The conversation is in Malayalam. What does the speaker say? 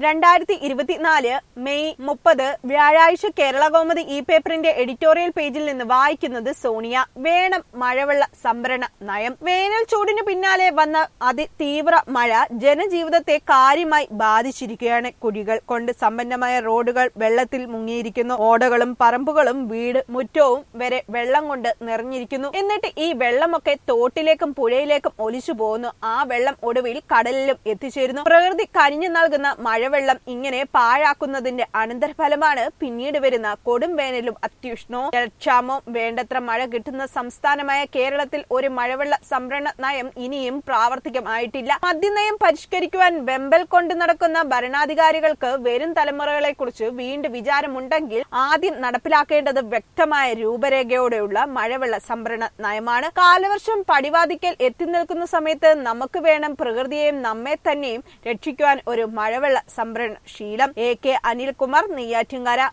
രണ്ടായിരത്തി ഇരുപത്തിനാല് മെയ് മുപ്പത് വ്യാഴാഴ്ച കേരള കൗമുദി ഇ പേപ്പറിന്റെ എഡിറ്റോറിയൽ പേജിൽ നിന്ന് വായിക്കുന്നത് സോണിയ വേണം മഴവെള്ള സംഭരണ നയം വേനൽ ചൂടിന് പിന്നാലെ വന്ന അതിതീവ്ര മഴ ജനജീവിതത്തെ കാര്യമായി ബാധിച്ചിരിക്കുകയാണ് കുഴികൾ കൊണ്ട് സമ്പന്നമായ റോഡുകൾ വെള്ളത്തിൽ മുങ്ങിയിരിക്കുന്നു ഓടകളും പറമ്പുകളും വീട് മുറ്റവും വരെ വെള്ളം കൊണ്ട് നിറഞ്ഞിരിക്കുന്നു എന്നിട്ട് ഈ വെള്ളമൊക്കെ തോട്ടിലേക്കും പുഴയിലേക്കും ഒലിച്ചു പോകുന്നു ആ വെള്ളം ഒടുവിൽ കടലിലും എത്തിച്ചേരുന്നു പ്രകൃതി കനിഞ്ഞു നൽകുന്ന മഴവെള്ളം ഇങ്ങനെ പാഴാക്കുന്നതിന്റെ അനന്തരഫലമാണ് പിന്നീട് വരുന്ന കൊടും വേനലും അത്യുഷ്ണവും ജലക്ഷാമവും വേണ്ടത്ര മഴ കിട്ടുന്ന സംസ്ഥാനമായ കേരളത്തിൽ ഒരു മഴവെള്ള സംഭരണ നയം ഇനിയും പ്രാവർത്തികമായിട്ടില്ല മദ്യനയം പരിഷ്കരിക്കുവാൻ വെമ്പൽ കൊണ്ടു നടക്കുന്ന ഭരണാധികാരികൾക്ക് വരും തലമുറകളെ കുറിച്ച് വീണ്ടും വിചാരമുണ്ടെങ്കിൽ ആദ്യം നടപ്പിലാക്കേണ്ടത് വ്യക്തമായ രൂപരേഖയോടെയുള്ള മഴവെള്ള സംഭരണ നയമാണ് കാലവർഷം പടിവാതിക്കൽ എത്തി നിൽക്കുന്ന സമയത്ത് നമുക്ക് വേണം പ്രകൃതിയെയും നമ്മെ തന്നെയും രക്ഷിക്കുവാൻ ഒരു മഴവെള്ള സംഭരണ ശീലം എ കെ അനിൽകുമാർ നെയ്യാറ്റിങ്കര